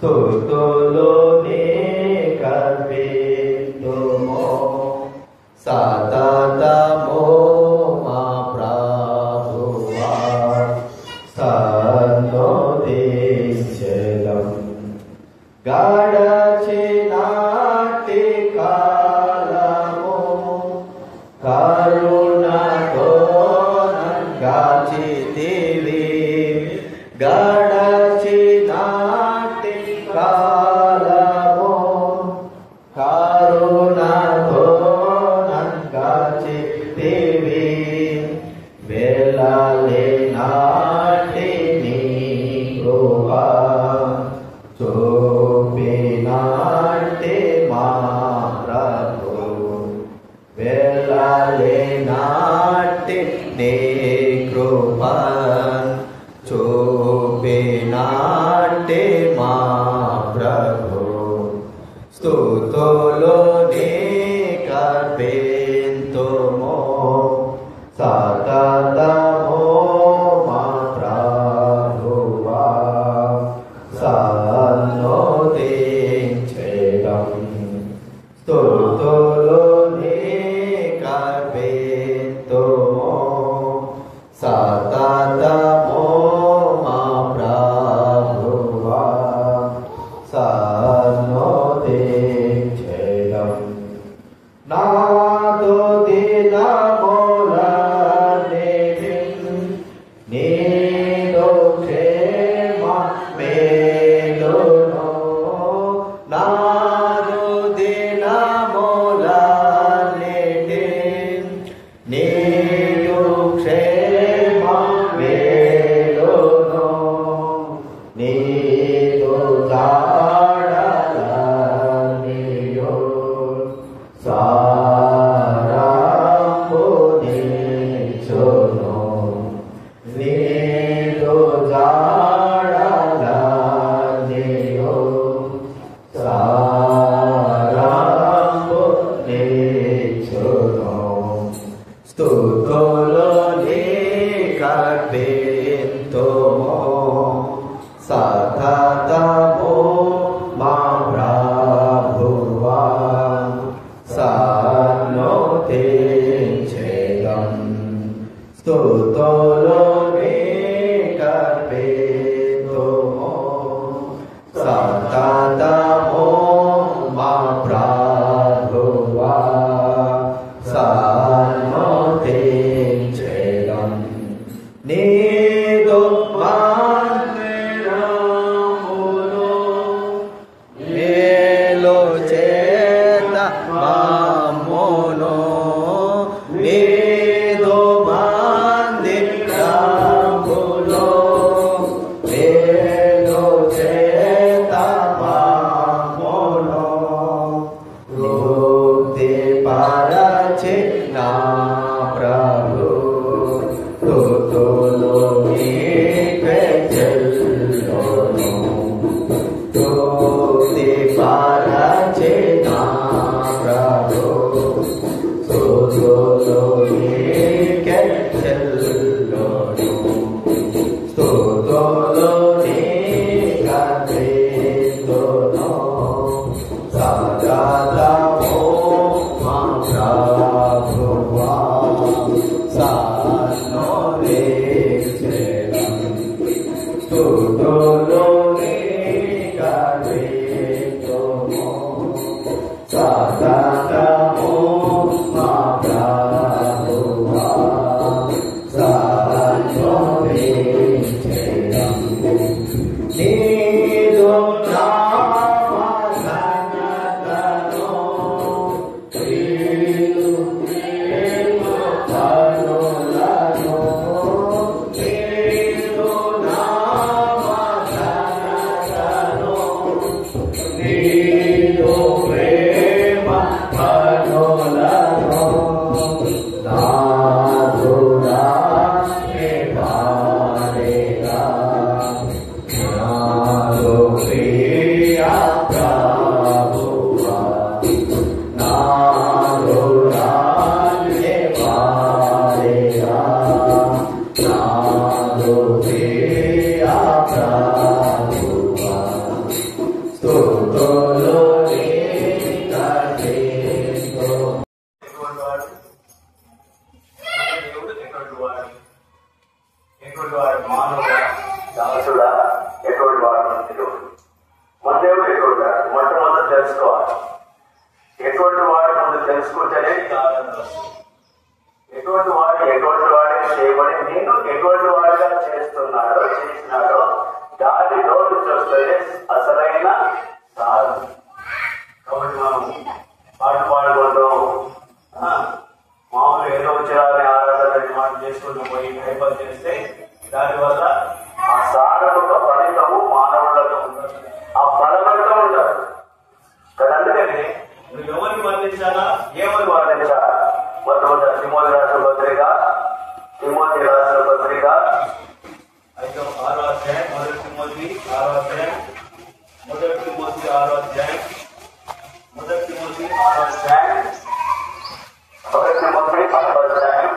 స్తుతులోనే కర్పితుమో సతతమో మా ప్రభువా సన్నోదించెదం గడచినాటి కాలము కరుణతో గాచితివి గడచినాటి కాలము కరుణతో గాచితివి వెళ్ళలే నాటి నీ కృపా చూపినాటి మా ప్రభు వెళ్ళలే నాటి నీ కృప చూపినాటి మా ప్రభు స్తుతులు నీ కర్పింతుమో సతతమో మా ప్రభువా సన్నోదించేదం స్తుతులు నీ కర్పింతుమో సతతమో మా ప్రభువా సన్నోదించేదం నాదో దినములనేవి నీదో క్షేమ మేలును నాదో దినములనేవి నీదు క్షేమ మేలును నీదు దాడలనియో సారాంబునిచును నీదు దాడలనియో సారాంబునిచును స్తుతులు నీ కర్పింతుమో సతతమో మా ప్రభువా సన్నోతించేదం స్తుతులు నీ కర్పింతుమో సతతమో మా ప్రభువా సన్నోతించేదం నీదు మందిరములో మేలు చేత మామును నీదు మందిరములో మేలు చేత మామును ముక్తి పరచి నా ప్రభు తుతులు నీవే చెల్లోను ముక్తి పరచి నా ప్రభు తుతులు నీకే చెల్లోను స్తుతులు నీకరితును సదాతమో మా ప్రభువా సన్నోదించెదం స్తుతులు నీకరితును సదాతమో మా ప్రభువా సన్నోదించెదం నీదు నామసన్నతను నీదు ప్రేమతనులను నీదు నామసన్నతను నీదు ప్రేమతనులను నాదుడా నే పాడేగా మన దేవుడు ఎటువంటి మొట్టమొదటి తెలుసుకోవాలి ఎటువంటి వాడు ముందు తెలుసుకుంటేనే నీకు ఆనందం వస్తుంది. ఎటువంటి వాడు ఎటువంటి వాడే చేయబడి నేను ఎటువంటి వాడిగా చేస్తున్నాడో చేసినాడో దాని నోటి చూస్తే అసలైన సాధన కాబట్టి మనం పాట పాడుకుంటూ ఆ, మామూలు ఏదో వచ్చిరాని ఆరాధన మనం చేసుకుంటూ పోయి హైపర్ చేస్తే దానివల్ల ఆ సాధన యొక్క ఫలితము మానవులకు ఉండదు ఆ ఫలమంతా ఉండదు కదా అందుకని నువ్వు ఎవరిని వర్ణించాలా ఏమని వర్ణించాలా మొట్టమొదటి తిమోతి రాసిన పత్రిక తిమోతి రాసిన పత్రిక ఐదో ఆరో అధ్యాయం మొదటి తిమోతి ఆరో అధ్యాయం మొదటి తిమోతి ఆరో అధ్యాయం మొదటి తిమోతి ఆరో అధ్యాయం మొదటి తిమోతి ఆరో అధ్యాయం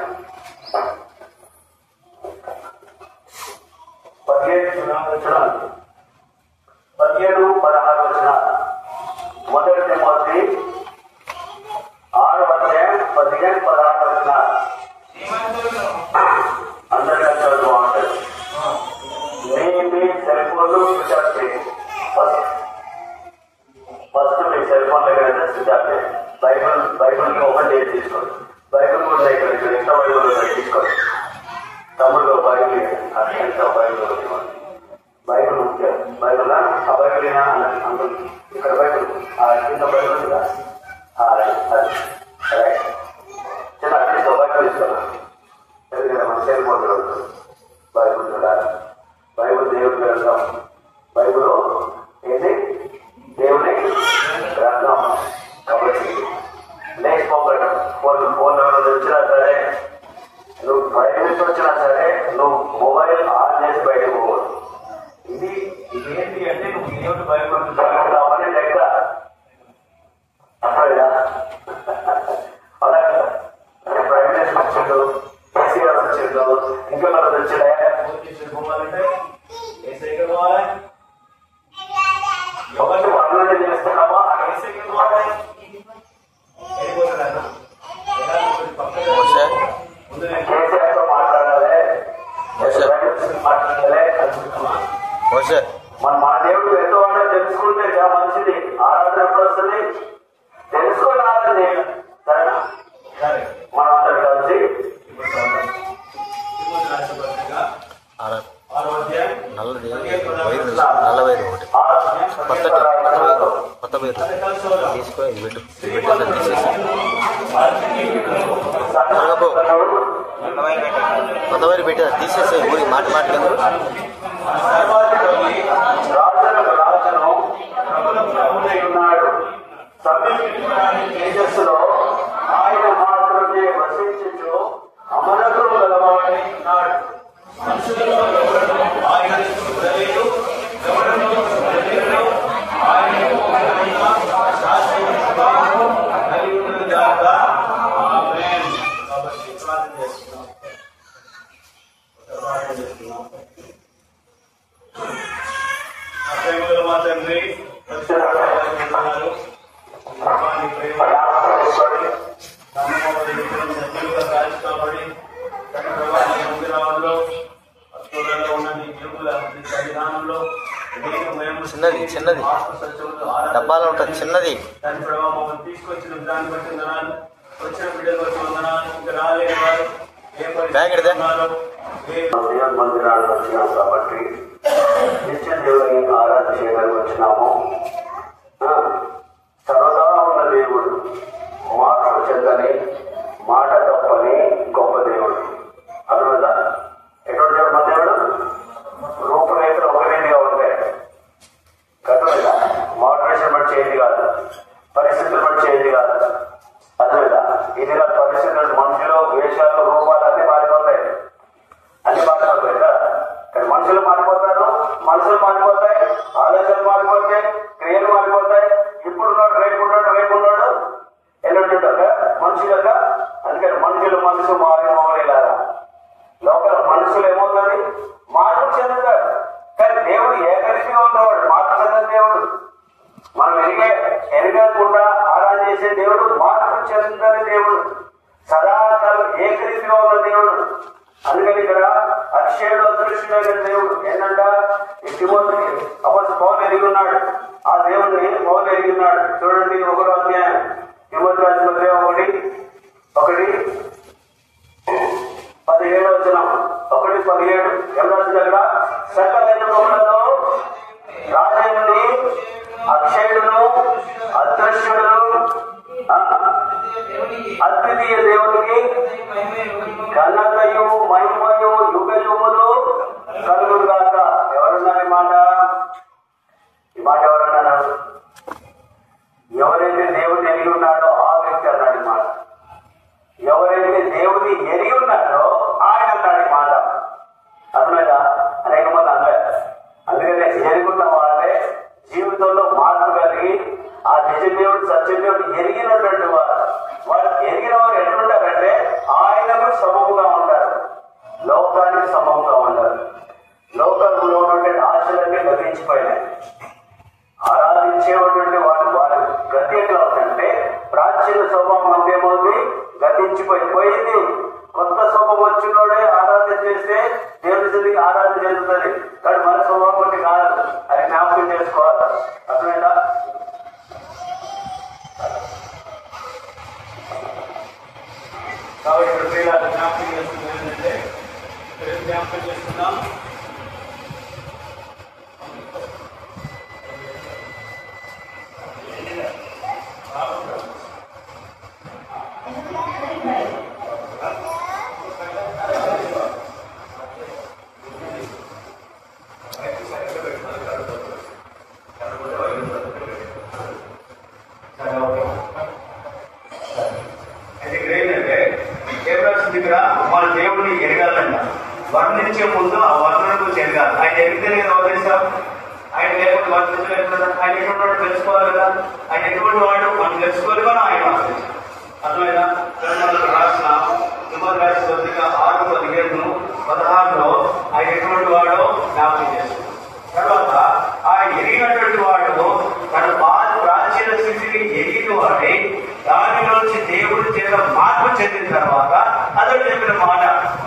పదిహేడు వచనాలు పదిహేడు పదహారు వచనాలు మొదటి తిమోతి ఆరు అధ్యాయం పదిహేను పదహారు వచనాలు అందరికంటే బాగుంటుంది మీ మీ సెల్ ఫోన్లు స్విచ్ ఆఫ్ చేయండి ఫస్ట్ ఫస్ట్ మీ సెల్ ఫోన్ దగ్గర స్విచ్ ఆఫ్ చేయండి బైబుల్ బైబుల్ కి ఓపెన్ చేసి తీసుకోండి బైబుల్ కూడా ఇక్కడ ఇక్కడ ఎంత బైబుల్ ఉందో తీసుకోండి తమ్ముడు బైబుల్ ఇవ్వండి. ఎంత బైబుల్ ఇవ్వండి. బైబుల్ ముఖ్యం బైబుల్ ఆ బైబుల్ ఏనా అన్నది అందులో ఇక్కడ బైబుల్ ఆ కింద బైబుల్ ఉందా ఆ, రైట్, అది రైట్ చిన్న తీసుకో బైబుల్ ఇస్తున్నా ఎందుకంటే మన సెల్ ఫోన్ బైబుల్ చూడాలి బైబుల్ దేవుడి గ్రంథం బైబుల్ ఏంటి దేవుని గ్రంథం కాబట్టి లేకపోవడం ఫోన్ ఫోన్ ఎవరైనా వచ్చినా సరే నువ్వు బయట నుంచి వచ్చినా సరే నువ్వు మొబైల్ ఆన్ చేసి బయటకు పోవద్దు ఇది ఇది ఏంటి అంటే నువ్వు దేవుడి బైబుల్ చదువుతావని లెక్క అర్థమైందా? అలా ప్రైమ్ మినిస్టర్ వచ్చిండు కేసీఆర్ వచ్చిండు ఇంకా మనకు వచ్చిండే పోవాలంటే ఏ సైకిల్ పోవాలి ఎవరిని పనులు చేస్తున్నామో ఆ ఏ సైకిల్ పోవాలి వెళ్ళిపోతున్నాను మోసే ముందు నేను కేసీఆర్తో మాట్లాడాలి మోసే. మాట్లాడాలి అనుకుంటున్నామా మోసే మన మా దేవుడు ఎంతో వాడో తెలుసుకుంటే చాలా మంచిది ఆరాధన ఎప్పుడు వస్తుంది తెలుసుకొని ఆరాధన చేయాలి సరేనా సరే మనం అందరం కలిసి ఇప్పుడు చదువుదాం. తిమోతి రాసిన పత్రిక, ఆర ఆరో అధ్యాయం, నల్లది పదిహేను వైరు పదహారు నల్ల వైరు ఒకటి ఆరో అధ్యాయం, కొత్తది పదిహేను కొత్త వైరు పదహారు. కొత్త వైరు అదే కలిసి చదువుదాం. తీసుకో ఇది పెట్టు ఇది పెట్టు దాన్ని తీసేసి సంఘస్థుడు, కొత్త వైరు పెట్టి అది తీసేసి ఊరి మాట మాట్లాడు సర్వాధిపతి, రాజులకు రాజును, ప్రభులకు ప్రభుడై ఉన్నాడు. సమీపించడానికి తేజస్సులో ఆయన మాత్రమే వసించుచు అమరత్వం గలవాడై ఉన్నాడు. మనుషులలో ఎవడను ఆయనను చూడలేదు, ఎవడను చూడలేదు. ఆయనకు ఘనత, శాశ్వత ప్రభావం కలిగి ఉండుగాక. ఆమేన్. కాబట్టి ప్రార్థన చేస్తున్నాం. ప్రార్థన చేస్తున్నాం. ఆ ప్రేమలో మా తండ్రి పరిశుభ్రతలు మీ ప్రేమ కాపాడి, నమ్మకమైన విగ్రహం సజీవంగా కాల్చి కాపాడి, తన ప్రభావం మందిరాల్లో, అద్భుతంగా ఉన్న నీ వెలుగుల నీ సన్నిధానంలో నీకు మేము చిన్నది, చిన్నది. ఆత్మ సత్యముతో ఆరాధన డబ్బాలో ఉంటుంది చిన్నది దాని ప్రభావం మమ్మల్ని తీసుకొచ్చిన దాన్ని బట్టి వందనాలు వచ్చిన బిడ్డలు బట్టి వందనాలు ఇంకా రాలేని వారు ఏ బ్యాగ్ ఎడదే? దేవుని మందిరానికి వచ్చినాం కాబట్టి నిత్య దేవుని ఆరాధన చేయడానికి వచ్చినాము ఆ, సర్వదా ఉన్న దేవుడు మార్పు చెందని మాట తప్పని గొప్ప దేవుడు అర్థమైందా ఎటువంటి దేవుడు మన దేవుడు రూపురేఖలు ఒకటిగా ఉంటాయి గతంలో మోడరేషన్ బట్టి చేంజ్ కాదు పరిస్థితులు బట్టి చేంజ్ కాదు అర్థమైందా ఇది కాదు పరిస్థితులు మనుషులు వేషాలు రూపాలు అన్ని మారిపోతాయి అన్ని మారిపోతాయి కదా కానీ మనుషులు మారిపోతారు మనసులు మారిపోతాయి ఆలోచనలు మారిపోతాయి క్రియలు మారిపోతాయి ఇప్పుడున్నాడు రేపు ఉన్నాడు రేపు ఉన్నాడు ఎల్లుండి ఉంటాడు మనుషులు యొక్క అందుకని మనుషులు మనసు మారి మారేలారా లోపల మనసులు ఏమవుతుంది మార్పు చెందుతారు కానీ దేవుడు ఏకరీతిగా ఉన్నవాడు మార్పు చెందని దేవుడు మనం ఎరిగే ఎరగకుండా ఆరాధన చేసే దేవుడు మార్పు చెందని దేవుడు సదాకాలం ఏకరీతిగా ఉన్న దేవుడు అందుకని ఇక్కడ అక్షయుడు అదృష్టుడైన దేవుడు ఏంటంట ఈ తిమోతి అప్పుడు పౌలు ఎరిగి ఉన్నాడు ఆ దేవుడిని పౌలు ఎరిగి ఉన్నాడు చూడండి ఒకరో అధ్యాయం తిమోతి రాసిన పత్రిక ఒకటి ఒకటి పదిహేడు వచ్చిన ఒకటి పదిహేడు ఏం రాసింది అక్కడ సకలైన బొమ్మలలో రాజేంద్రుని అక్షయుడును అదృశ్యుడును ఆ, అద్వితీయ దేవునికి ఘనతయు మహిమయు యుగ యుగములు కలుగుగాక ఎవరున్నారు ఈ మాట ఈ మాట ఎవరన్నారు ఎవరైతే దేవుడిని ఎరిగి ఉన్నాడో ఆ వ్యక్తి అన్నాడు ఈ మాట ఎవరైతే దేవుని ఎరిగి ఉన్నాడో ఆయన అన్నాడు ఈ మాట అర్థమైనా అనేక మంది అన్నారు అందుకనే ఎరుగున్న వాళ్ళే జీవితంలో మార్పు కలిగి ఆ నిజ దేవుడు సత్య దేవుడు ఎరిగినటువంటి వారు వారు ఎరిగిన వారు ఎట్లుంటారంటే ఆయనకు సమముగా ఉంటారు లోకానికి సమముగా ఉంటారు లోకంలో ఉన్నటువంటి ఆశలన్నీ గతించిపోయినాయి ఆరాధించేటువంటి వాడు వాడు గతి ఎట్లా ఉందంటే ప్రాచీన స్వభావం అంతేమవుతుంది గతించిపోయి పోయింది కొత్త స్వభావం వచ్చినోడే ఆరాధన చేస్తే దేవుని సన్నిధికి ఆరాధన చెందుతుంది కానీ మన స్వభావం ఒకటి కాదు అది జ్ఞాపకం చేసుకోవాలి అర్థమైందా కాబట్టి ఇప్పుడు పిల్లలు జ్ఞాపకం చేస్తుంది ఏంటంటే ఏం జ్ఞాపకం చేస్తున్నాం సరే ఓకే అయితే ఇక్కడ ఏంటంటే ఏం రాసింది ఇక్కడ మన దేవుడిని ఎరగాలంట వర్ణించే ముందు ఆ వర్ణన గురించి ఎరగాలి ఆయన ఎరిగితే నేను వదిలేస్తాం ఆయన లేకపోతే వర్ణించలేదు కదా ఆయన ఎటువంటి వాడు తెలుసుకోవాలి కదా ఆయన ఎటువంటి వాడు మనం తెలుసుకోవాలి కదా ఆయన ఆలోచించాలి. అర్థమైనా మనకు రాసిన తిమ్మది రాసిన పత్రిక ఆరు పదిహేను పదహారులో ఆయన ఎటువంటి వాడో జ్ఞాపకం చేస్తుంది తర్వాత ఆయన ఎరిగినటువంటి వాడు తన బాధ ప్రాచీన స్థితిని ఎరిగిన వాడే దానిలోంచి దేవుడి చేత మార్పు చెందిన తర్వాత అతడు చెప్పిన మాట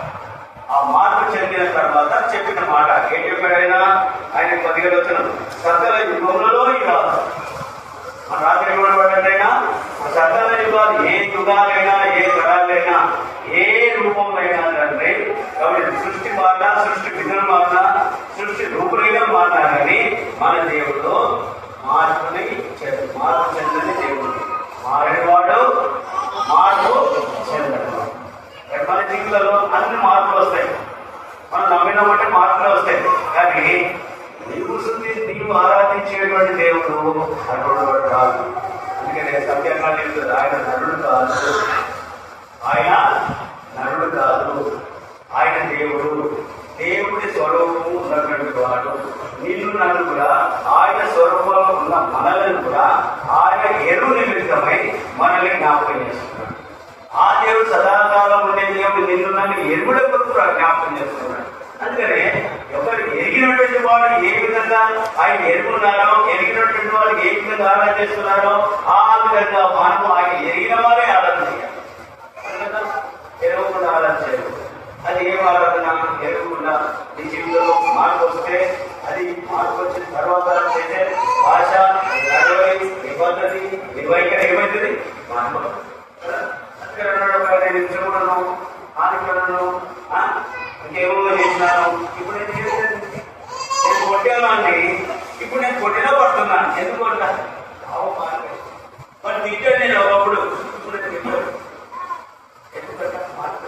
ఆ మార్పు చెందిన తర్వాత చెప్పిన మాట ఏం చెప్పాడైనా ఆయన పదిహేడు వచ్చిన సకల యుగములలో ఇలా మన రాత్రి ఇవ్వబడినైనా సకల యుగాలు ఏ యుగాలైనా ఏ తరాలైనా ఏ రూపంలో అంటే కాబట్టి సృష్టి మారినా సృష్టి విధులు మారినా సృష్టి రూపులుగా మారినా కానీ మన దేవుడు మార్పుని చెంద మార్పు చెందని దేవుడు మారినవాడు మార్పు చెందడు మన జీవితంలో అన్ని మార్పులు వస్తాయి మనం నమ్మినామంటే మార్పులు వస్తాయి కానీ నీవు శుద్ధి నీవు ఆరాధించేటువంటి దేవుడు నరుడు కాదు అందుకనే సత్యంగా చెప్తుంది ఆయన నరుడు కాదు ఆయన నరుడు కాదు ఆయన దేవుడు దేవుడి స్వరూపము ఉన్నటువంటి వాడు నిన్ను నన్ను కూడా ఆయన స్వరూపంలో ఉన్న మనలను కూడా ఆయన ఎరువు నిమిత్తమై మనల్ని జ్ఞాపకం చేస్తున్నాడు ఆ దేవుడు సదాకాలం ఉండే దేవుడు నిన్ను నన్ను ఎరుగుడ కొరకు జ్ఞాపకం చేస్తున్నాడు అందుకనే ఎవరు ఎరిగినటువంటి వాడు ఏ విధంగా ఆయన ఎరుగున్నారో ఎరిగినటువంటి వాడు ఏ విధంగా ఆరాధన చేస్తున్నారో ఆ విధంగా మనము ఆయన ఎరిగిన వారే ఆరాధన చేయాలి అందుకని ఎరగకుండా ఆరాధన చేయాలి అది ఏం ఆరాధన ఎరగకుండా నీ జీవితంలో మార్పు వస్తే అది మార్పు వచ్చిన తర్వాత చేసే భాష నీ నడవడి నీ పద్ధతి నీ వైఖరి ఏమవుతుంది మార్పు అందుకని అన్నాడు ఒక నేను చెవులను ఆనికలను ఇంకేమో చేసినాను ఇప్పుడు నేను చేసేది నేను కొట్టాను అండి ఇప్పుడు నేను కొట్టినా పడుతున్నాను ఎందుకు కొట్టా అవు మార్పు మరి తిట్టాను నేను ఒకప్పుడు ఇప్పుడు నేను తిట్టాను ఎందుకంటే మార్పు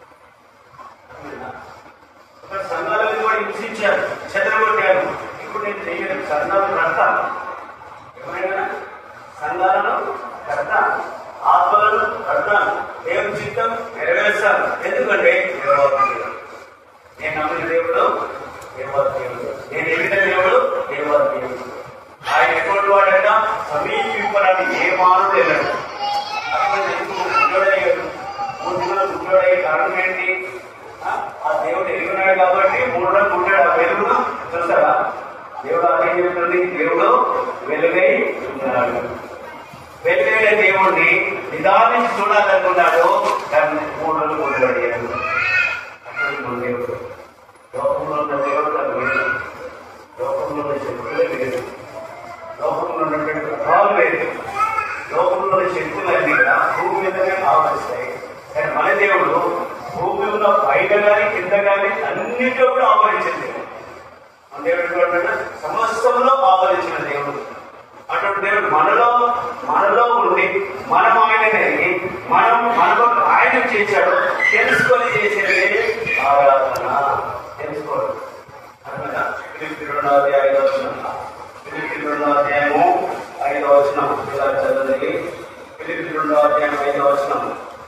ఒక సంఘాలను కూడా హింసించారు చెదరగొట్టారు ఇప్పుడు నేను చేయలేదు సంఘాలను కడతాను ఎవరైనా సంఘాలను కడతాను ఆత్మలను కడతాను దేవుని చిత్తం నెరవేర్చాను ఎందుకంటే యెహోవా దేవుడు. నేను నమ్మిన దేవుడు యెహోవా దేవుడు నేను ఎరిగిన దేవుడు యెహోవా దేవుడు ఆయన ఎటువంటి వాడంట సమీపింపడానికి ఏ మానవుడు వెళ్ళాడు అక్కడ ఎందుకు గుడ్డోడయ్యాడు మూడు దినాలు గుడ్డోడయ్యే కారణం ఏంటి ఆ? ఆ దేవుడు ఎరుగున్నాడు కాబట్టి మూడు రోజులు ఉంటాడు ఆ వెలుగును చూస్తారా దేవుడు అదేం చెప్తుంది దేవుడు వెలుగై ఉన్నాడు వెలుగైన దేవుణ్ణి నిదానించి చూడాలనుకున్నాడు కానీ మూడు రోజులు ఉండబడియాడు అక్కడ దేవుడు లోకంలో ఉన్న దేవత వేరు లోకంలో ఉన్న శక్తులే వేరు లోకంలో ఉన్నటువంటి ప్రభావం వేరు లోకంలో ఉన్న శక్తులన్నీ కూడా భూమి మీదనే ఆవరిస్తాయి కానీ మన దేవుడు భూమి ఉన్న పైన కానీ కింద కానీ అన్నింటిలో కూడా ఆవరించింది మన దేవుడు ఎటువంటి సమస్తంలో ఆవరించిన దేవుడు అటువంటి దేవుడు మనలో మనలో ఉండి మనం ఆయనని మనం మనలో ఆయన చేశాడు తెలుసుకొని చేసేది ఆరాధన తెలుసుకోవడం అర్థమైందా? ఫిలిప్పీ రెండవ అధ్యాయం ఐదవ వచనం. ఫిలిప్పీ రెండవ అధ్యాయము ఐదవ వచనం ఇలా చదవండి ఫిలిప్పీ రెండవ అధ్యాయం ఐదవ వచనం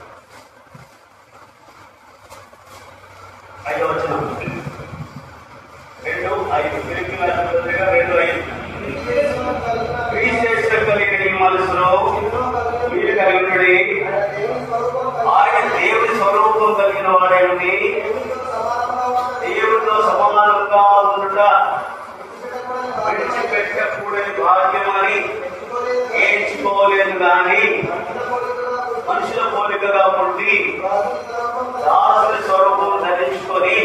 ఐదవ వచనం రెండు ఐదు ఫిలిప్పీ పత్రిక రెండు ఐదు క్రీస్తు కలిగిన ఈ మనసులో మీరు కలిగినది ఆయన దేవుని స్వరూపం కలిగిన వాడేమిటి దేవుడితో సమానంగా ఉండుట విడిచిపెట్టకూడని భాగ్యమని ఏడ్చుకోలేదు కానీ మనుషుల పోలికగా పుట్టి దాసుని స్వరూపం ధరించుకొని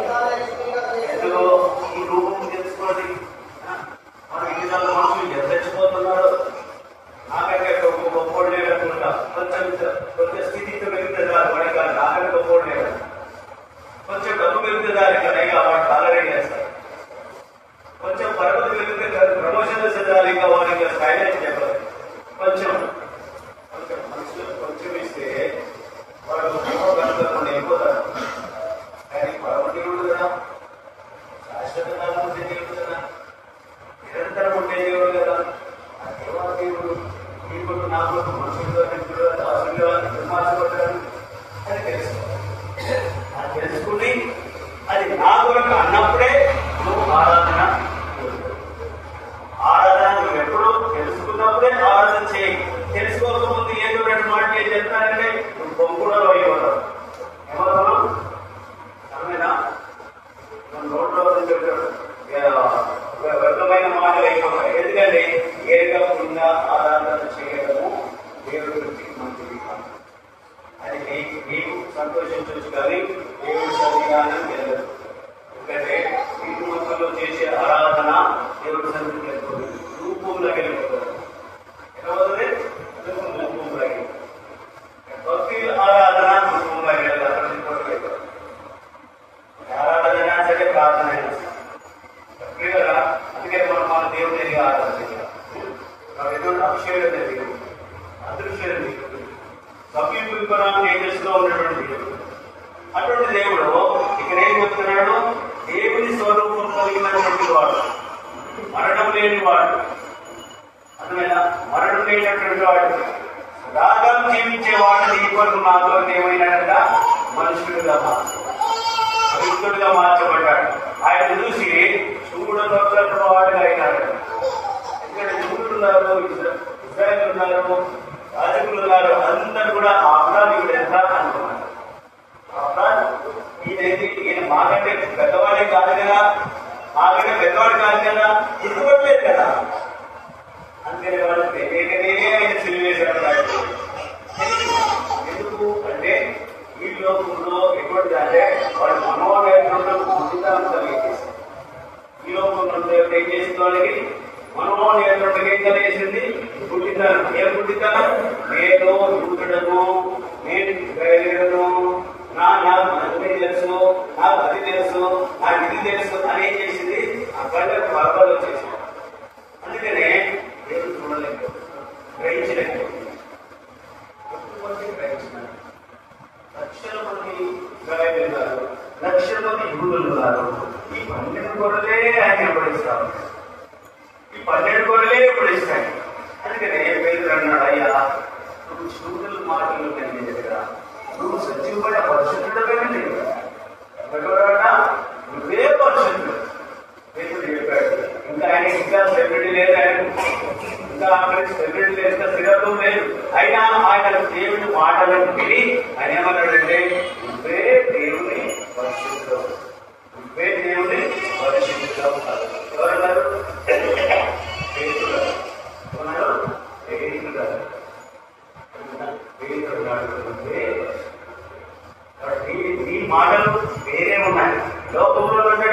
ఎందుకో ఈ రూపం తెలుసుకోండి మన ఇంటి దగ్గర మనుషులు ఎంత తెచ్చిపోతున్నాడు నాకంటే ఒక గొప్పోడు లేదనుకుంటా కొంచెం కొంచెం స్థితితో వెళ్తే చాలు వాడి కాదు నాకంటే గొప్పోడు లేదు కొంచెం డబ్బు వెళ్తే దాని కనగా వాడు టాలరేట్ చేస్తారు కొంచెం పరపతి వెళ్తే ప్రమోషన్ చేసేదాన్ని ఇంకా వాడికి స్టైలైజ్ చెప్పలేదు కొంచెం కొంచెం మనుషులు కొంచెం ఇస్తే వాడు కనుక్కోకుండా అయిపోతారు కానీ పరమటి కదా శాశ్వత కాలం ఉండే దేవుడు కదా నిరంతరం ఉండే దేవుడు కదా ఆ దేవా దేవుడు ఈ కొట్టు నా కొట్టు మనుషులతో నింపుడు దాసులుగా నిర్మాణపడ్డాడు అది తెలుసుకోవాలి అది తెలుసుకుని అది నా కొరకు అన్నప్పుడే నువ్వు ఆరాధన కోరుకో. ఆరాధన నువ్వు ఎప్పుడు తెలుసుకున్నప్పుడే ఆరాధన చేయి తెలుసుకోకముందు ఏదో రెండు మాట ఏం చెప్తానంటే నువ్వు బొంగుడలో అయిపోతావు ఏమవుతావు అర్థమైనా మన నోట్లో నుంచి చెప్పాడు. ఇక వ్యర్థమైన మాటలు అయిపోతాయి ఎందుకంటే ఏకకుండా ఆరాధన చేయడము దేవుడికి మంచిది కాదు అది నీకు నీకు సంతోషించవచ్చు కానీ దేవుడి సన్నిధానం వెళ్ళదు ఎందుకంటే నీకు మొత్తంలో చేసే ఆరాధన దేవుడి సన్నిధికి వెళ్తుంది రూపంలో వెళ్ళిపోతుంది ఎలా అవుతుంది రూపంలో వెళ్ళి భక్తి ఆరాధన రూపంలో వెళ్ళదు అక్కడ నుంచి వెళ్ళదు ఆరాధన సరే ప్రార్థన అయినా సరే. తప్పే కదా అందుకే మనం మన దేవుని దగ్గర ఆరాధన చేయాలి మనం ఎటువంటి అభిషేకం తెలియదు అదృశ్యం తెలియదు సమీపింపడం తేజస్సులో ఉన్నటువంటి దేవుడు అటువంటి దేవుడు ఇక్కడ ఏం చెప్తున్నాడు దేవుని స్వరూపం కలిగినటువంటి వాడు మరణం లేని వాడు అందువల్ల మరణం లేనటువంటి వాడు రాగం జీవించేవాడు నీ కొరకు మాతో ఏమైనాడంట మనుషుడుగా మార్చు పవిత్రుడిగా మార్చబడ్డాడు ఆయన చూసి చూడదొక్కటి వాడుగా అయినాడు ఎందుకంటే చూడు ఉన్నారు ఇజ్రా- ఇజ్రాయెల్ ఉన్నారు రాజకులు ఉన్నారు అందరు కూడా ఆ అపరాధి ఎంత అనుకున్నారు ఆ అపరాధి ఈయనైతే ఈయన మాకంటే పెద్దవాడే కాదు కదా మాకంటే పెద్దవాడు కాదు కదా గుర్తుపట్టలేదు కదా అందుకని వాళ్ళు తెలియకనే ఆయన సిలివేశాడు నాకు. ఎందుకు అంటే ఈ లోకంలో ఎటువంటి అంటే వాడు మనోవేదనలు గుర్తించాలని కలిగేసేది ఈ లోకంలో దేవుడు ఏం చేసిన వాళ్ళకి మనోవేదనలు ఏం కలిగేసింది పుట్టించాను ఏం పుట్టించాను నేను యూతుడను నేను ఇస్రాయేలీయుడను, నా నాకు అన్ని తెలుసు నాకు అది తెలుసు నాకు ఇది తెలుసు అని ఏం చేసింది ఆ కళ్ళకు వర్గాలు వచ్చేసింది అందుకనే దేవుడు చూడలేదు గ్రహించలేదు కొంతమంది గ్రహించినారు లక్షల మంది ఇస్రాయేలీలు ఉన్నారు లక్షల మంది యూదులు ఉన్నారు ఈ పన్నెండు గొర్రెలే ఆయన ఎప్పుడిస్తారు ఈ పన్నెండు గొర్రెలే ఎప్పుడిస్తాయి అందుకనే పేరు అన్నాడు అయ్యా నువ్వు చూడల మాటలు కలిగి దగ్గర నువ్వు సజీవమైన పరిశుద్ధుడమే ఎవరన్నా నువ్వే పరిశుద్ధుడు పేతుడు చెప్పాడు ఇంకా ఆయన ఇంకా సెలబ్రిటీ లేదు ఆయన ఇంకా అక్కడ సెలబ్రిటీ లేదు ఇంకా శ్రీరథం లేదు అయినా ఆయన దేవుని మాటలను విని ఆయన ఏమన్నాడంటే నువ్వే దేవుని పరిశుద్ధం నువ్వే దేవుని పరిశుద్ధం ఎవరన్నారు పేతుడు ఎవరన్నారు పేతుడు పేతుడు అన్నాడు, కాబట్టి నీ మాటలు వేరే ఉన్నాయి లోకంలో ఉన్న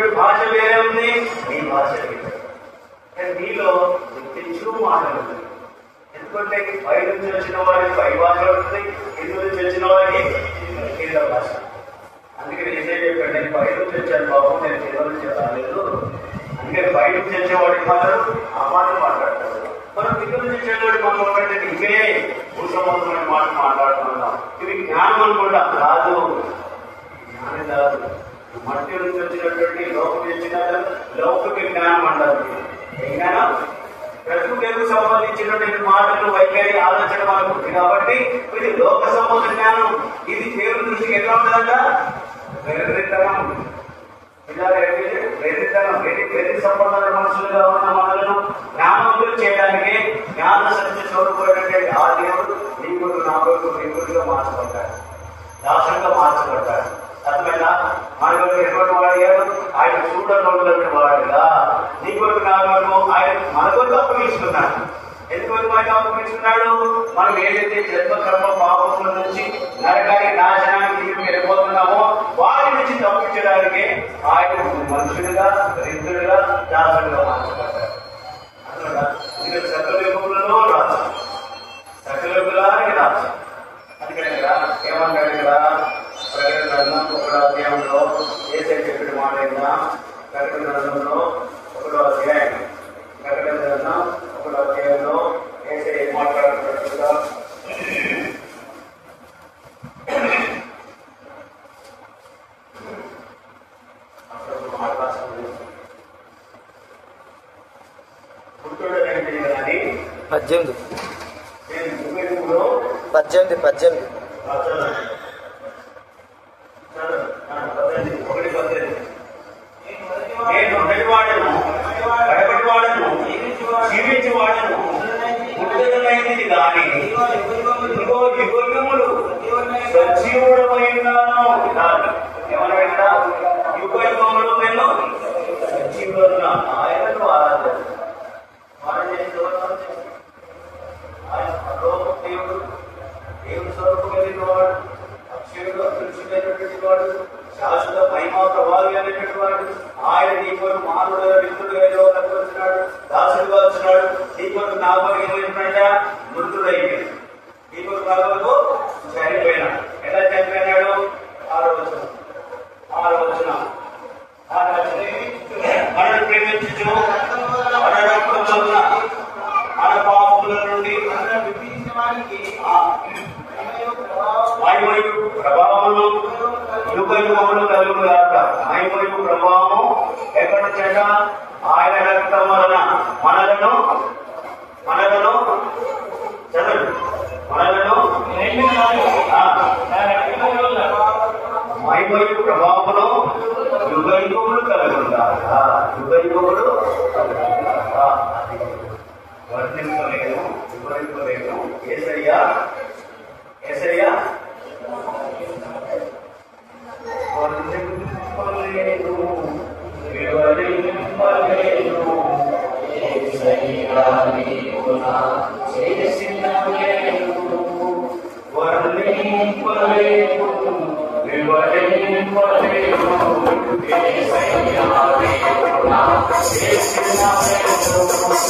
నీలో నిత్యించు మాటలు ఉంటాయి. ఎందుకంటే పై నుంచి వచ్చిన వారికి పై భాష ఉంటుంది కింద నుంచి వచ్చిన వారికి కింద భాష అందుకని నిజం చెప్పాడు నేను పై నుంచి వచ్చాను బాబు నేను కింద నుంచి రాలేదు అందుకని పై నుంచి వచ్చేవాడికి మాత్రం ఆ మాట మాట్లాడతాడు మనం కింద నుంచి వచ్చేవాడి మాట మాట్లాడితే ఇంకే భూసంబంధమైన మాట మాట్లాడుతున్నాం ఇది జ్ఞానం అనుకుంటా కాదు జ్ఞానం కాదు మట్టి నుంచి వచ్చినటువంటి లోకం ఇచ్చిన లౌకిక జ్ఞానం అంటారు ఏ జ్ఞానం ప్రకృతికి సంబంధించినటువంటి మాటలు వైఖరి ఆలోచన మనకు ఉంది కాబట్టి ఇది లోక సంబంధ జ్ఞానం ఇది దేవుని దృష్టికి ఎట్లా ఉంటుందంట వెర్రితనం ఇలా వెర్రి- వెర్రితనం వెర్రి వెర్రి సంబంధాల మనుషులుగా ఉన్న మనలను జ్ఞానవంతులు చేయడానికి జ్ఞాన సత్య స్వరూపమైనటువంటి ఆ దేవుడు నీ కొడుకు నా కొడుకు నీ కొడుకుగా మార్చబడ్డాడు దాసంగా మార్చబడ్డాడు అర్థమైనా మనకు ఎటువంటి వాడు ఎవరు? ఆయన చూడనటువంటి వాడుగా నీ కొరకు నా కొరకు ఆయన మన కొరకు అప్పగించుకున్నాడు ఎందుకు మనకు అప్పగించుకున్నాడు మనం ఏదైతే జన్మ కర్మ పాపముల నుంచి నరకానికి నాశనానికి తిరిగి వెళ్ళిపోతున్నామో వారి నుంచి తప్పించడానికి ఆయన మనుషులుగా రిద్ధులుగా దాసులుగా మార్చబడ్డాడు అర్థమైందా? ఇది సకల యుగములలో రాజు సకల యుగానికి రాజు అందుకని ఇక్కడ ఏమన్నాడు ఇక్కడ ప్రకటన గ్రంథం ఒకటో అధ్యాయంలో ఏసై చెప్పిన మాట ఏంటా ప్రకటన గ్రంథంలో ఒకటో అధ్యాయం ప్రకటన గ్రంథం ఒకటో అధ్యాయంలో ఏసై ఏం మాట్లాడుతున్నట్టుగా అక్కడ ఒక మాట రాస్తుంది పుట్టుడు ఏంటి కానీ పద్దెనిమిది నేను భూమిలో పద్దెనిమిది పద్దెనిమిది ఒకటి పద్దెనిమిది నేను మొదటి వాడను కడపటి వాడను జీవించి వాడను పుట్టుదలైనది కానీ ఇదిగో యుగములు సజీవుడమైనాను కాదు ఏమన్నా ఇక్కడ యుగ యుగములు నేను సజీవుడున్నా ఆయనను ఆరాధన ఆరాధన చేసి ఎవరు చేస్తారు? ఆయన అలోక దేవుడు దేవుని స్వరూపం కలిగిన వాడు అక్షయుడు అదృశ్యుడైనటువంటి వాడు శాశ్వత మహిమా ప్రభావి అనేటువంటి వాడు ఆయన నీ కొరకు మానవుడు మిత్రుడు ఏదో వచ్చినాడు దాసుడుగా వచ్చినాడు నీ కొరకు నా కొరకు ఏమైపోయినాడ మృతుడైపోయాడు నీ కొరకు నా కొరకు చనిపోయినాడు ఎలా చనిపోయినాడు ఆరో వచ్చిన ఆరో వచ్చిన ఆరో వచ్చిన మనల్ని ప్రేమించు మన రక్తమున మన పాపముల నుండి ఆ, మహిమయు ప్రభావములు యుగ యుగములు కలుగు గాక మహిమయు ప్రభావము ఎక్కడ చెడ్డ ఆయన రక్తం వలన మనలను మనలను చదవండి మనలను ఆ, మహిమయు ప్రభావములు యుగ యుగములు కలుగు గాక యుగ యుగములు కలుగు గాక అది వర్ణించలేను వివరించలేను ఏసయ్యా ఏసయ్యా వర్ణింపలేను వివరింపలేను ఏసయ్యా నీవు నా చేసిన మేలు. వర్ణింపలేను వివరింపలేను ఏసయ్యా నీవు నా చేసిన మేలు.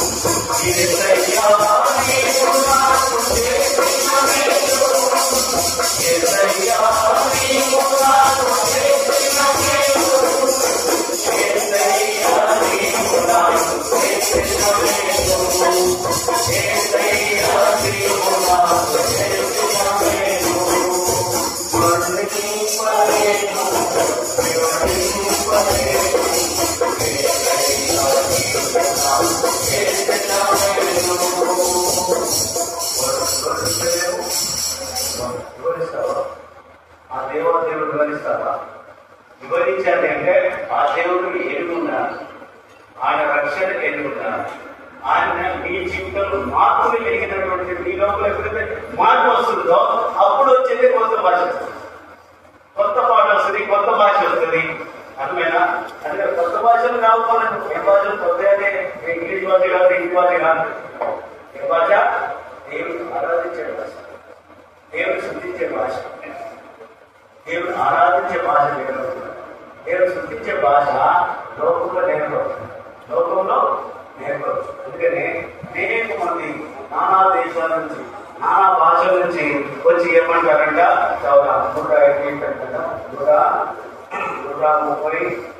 వివరిస్తావా ఆ దేవా దేవుడు వివరిస్తావా వివరించాలి అంటే ఆ దేవుడు ఎదుగున్నాడు ఆయన రక్షణ ఎదుగున్నాడు ఆయన మీ జీవితంలో మార్పులు కలిగినటువంటి మీ లోపల ఎప్పుడైతే మార్పు వస్తుందో అప్పుడు వచ్చేది కొత్త భాష కొత్త పాట వస్తుంది కొత్త భాష వస్తుంది అర్థమైనా అంటే కొత్త భాషలు రాకపోయినట్టు ఏ భాషలు కొత్త అంటే ఇంగ్లీష్ భాష కాదు హిందీ భాష కాదు ఏ భాష దేవుడు ఆరాధించే భాష దేవుడు శుద్ధించే భాష దేవుడు ఆరాధించే భాష దేవుడు దేవుడు శుద్ధించే భాష లోకంలో నేర్పడు లోకంలో నేర్పవచ్చు అందుకని అనేక మంది నానా దేశాల నుంచి నానా భాషల నుంచి వచ్చి ఏమంటారంట చాలా నూట ఏంటంట నూట నూట ముప్పై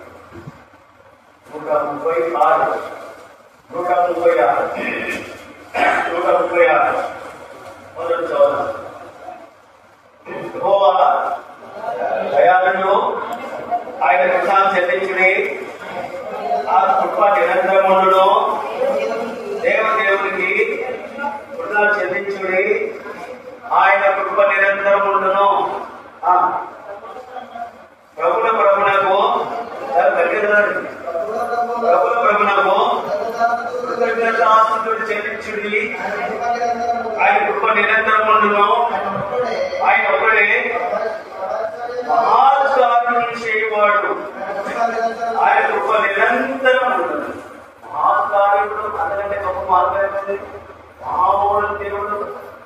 నూట ముప్పై ఆరు నూట ముప్పై ఆరు నూట ముప్పై ఆరు మొదటి చదువు యెహోవా దయాళుడు ఆయన కృష్ణాన్ని చెల్లించుడి ఆ కృప నిరంతరముండును దేవదేవునికి కృప చెల్లించుడి ఆయన కృప నిరంతరముండును ఆ, ప్రభుల ప్రభునకు దగ్గరండి ప్రభుల ప్రభునకు కృతజ్ఞతాస్తుతుడు చెల్లించుడి ఆయన కృప నిరంతరముండును ఆయన ఒకడే మహాకార్యం చేయవాడు ఆయన కృప నిరంతరం ఉంటుంది మహాకార్యుడు అంతకంటే గొప్ప మార్గం మహామూడు దేవుడు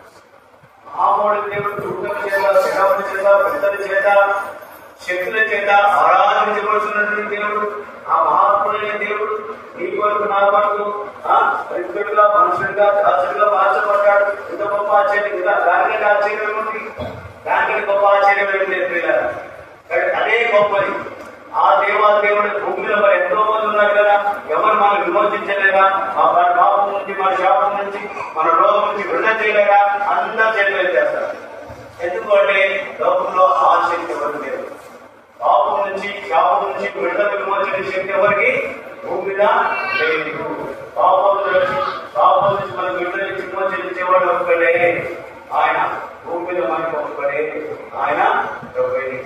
మహామూడు దేవుడు దుర్గల చేత శిఖముల చేత పెద్దల చేత శక్తుల చేత ఆరాధించబడుతున్నటువంటి దేవుడు ఆ మహాత్ముడైన దేవుడు నీ కొరకు నా కొరకు ఆ పరిశుద్ధుడుగా మనుషుడిగా దాసుడుగా మార్చబడ్డాడు ఎంత గొప్ప ఆశ్చర్యం ఇంకా దానికంటే ఆశ్చర్యం ఉంది దానికంటే గొప్ప ఆశ్చర్యం ఏమి లేదు పిల్లలు కాబట్టి అదే గొప్పది ఆ దేవా దేవుడి భూమిలో మరి ఎంతో మంది ఉన్నారు కదా ఎవరు మనం విమోచించలేరా మా మన పాపం నుంచి మన శాపం నుంచి మన రోగం నుంచి విడుదల చేయలేరా అందరూ చేయలేదు చేస్తారు ఎందుకంటే లోకంలో ఆ శక్తి ఎవరు లేదు పాపం నుంచి శాపం నుంచి విడుదల విమోచన శక్తి ఎవరికి భూమి మీద లేదు పాపం నుంచి పాపం నుంచి మనం విడుదల నుంచి విమోచనించేవాడు ఒక్కడే ఆయన భూమి మీద మనకు ఒక్కడే ఆయన ఒక్కడే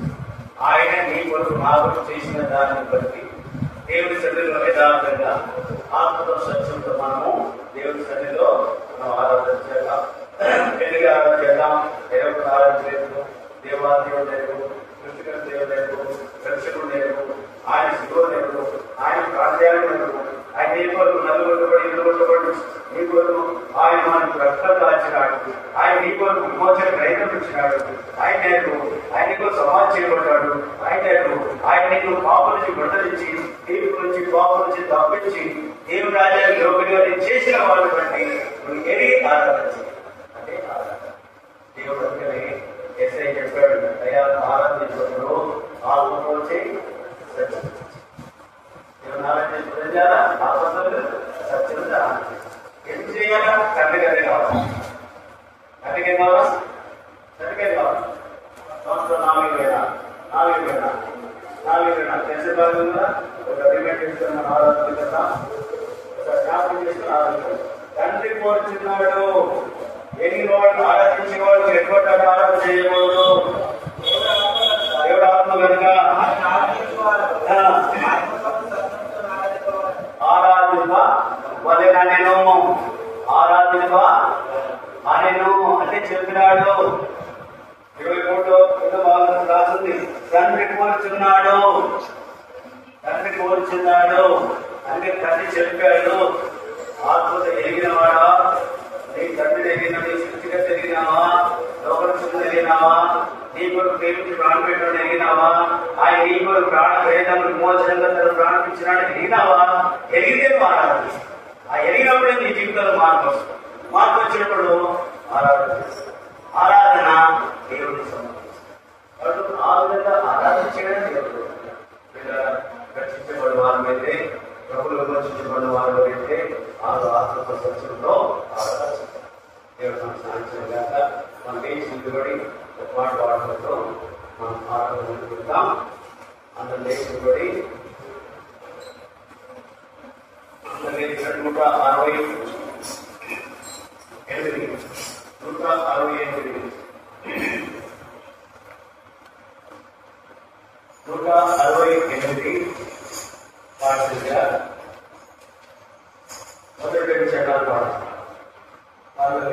ఆయన నీ కొరకు నా కొరకు చేసిన దాన్ని బట్టి దేవుడి సన్నిధిలో యథార్థంగా ఆత్మతో సత్యంతో మనము దేవుడి సన్నిధిలో మనం ఆరాధన చేద్దాం పెళ్లిగా ఆరాధన చేద్దాం దేవుడు ఆరాధన లేదు దేవాదేవుడు లేదు కృష్ణ దేవుడు లేదు దర్శకుడు లేదు ఆయన శివుడు లేదు ఆయన ప్రాణాయాలు లేదు ఆయన నీ కొరకు నలుగురుబడి ఇరుగుబడి నీ కొరకు ఆయన మనకు రక్తం దాచినాడు ఆయన నీ కొరకు విమోచన ప్రయత్నించినాడు ఆయన నీకు ఆయన నీకు సమాజం చేయబడ్డాడు ఆయన నీకు ఆయన నీకు పాప నుంచి విడుదలించి దేవుడి నుంచి పాప నుంచి తప్పించి దేవుడు రాజ్యాన్ని యోగుడిగా నేను చేసిన వాడు బట్టి నువ్వు ఎరిగి ఆరాధన చేయి. అదే ఆరాధన దేవుడు అందుకని ఎస్ఐ చెప్పాడు అయ్యా ఆరాధించినప్పుడు ఆత్మతో చేయి సత్యం దేవుని ఆరాధించడం చేయాలా ఆత్మతో సత్యం ఎందుకు చేయాలా తండ్రి గారే కావాలి తండ్రికి ఏం కావాలా తండ్రికి ఏం కావాలి సంవత్సరం నాలుగు వేల నాలుగు వేల నాలుగు వేల తెలిసే బాగా ఉందా ఒక అగ్రిమెంట్ చేసుకుని మనం ఆరాధన చేద్దాం ఒక జ్ఞాపకం చేసుకుని ఆరాధన తండ్రి కోరుచున్నాడు ఎన్ని వాడు ఆరాధించేవాడు ఎటువంటి ఆరాధన చేయకూడదు దేవుడు ఆత్మ కనుక ఆరాధింప వలెన నేను ఆరాధింప అనెను అంటే చెప్పినాడు ఇరవై మూడు కింద భాగం రాసింది తండ్రి కోరుచున్నాడు తండ్రి కోరుచున్నాడు అంటే తండ్రి చెప్పాడు ఆత్మత ఎరిగినవాడా నీ తండ్రి ఎరిగిన నీ సృష్టిగా ఎరిగినావా లోపల చుట్టూ ఎరిగినావా నీ కొరకు దేవుడికి ప్రాణం పెట్టడం ఎరిగినావా ఆయన నీ కొరకు ప్రాణ భేదం విమోచనంగా తన ప్రాణం ఇచ్చినాడు ఎరిగినావా ఎరిగితే మారాలి ఆ ఎరిగినప్పుడే నీ జీవితంలో మార్పు వస్తుంది మార్పు వచ్చినప్పుడు ఆరాధన చేస్తాం. ఆరాధన దేవుడికి సంబంధించింది కాబట్టి ఆ విధంగా ఆరాధన చేయడం దేవుడు రక్షించబడిన వారమైతే ప్రభులు విమర్శించబడిన వారమైతే ఆ ఆత్మ సత్యంలో ఆరాధన చేస్తాం. దేవుడు మనకు సహాయం చేయగాక మన దేశం నిలబడి ఒక మాట వాడడంతో మనం ఆరాధన పెడతాం అందరు దేశం నిలబడి అందరి నూట అరవై ఎనిమిది నూట అరవై ఎనిమిది నూట అరవై ఎనిమిది పాఠశాల మొదటి రెండు చరణాలు పాడాలి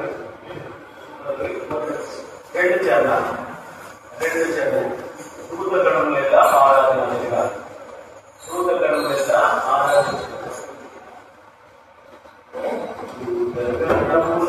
రెండు చరణ రెండు చరణ సూతగణం లేదా ఆరాధన లేదా సూతగణం లేదా ఆరాధన సూతగణం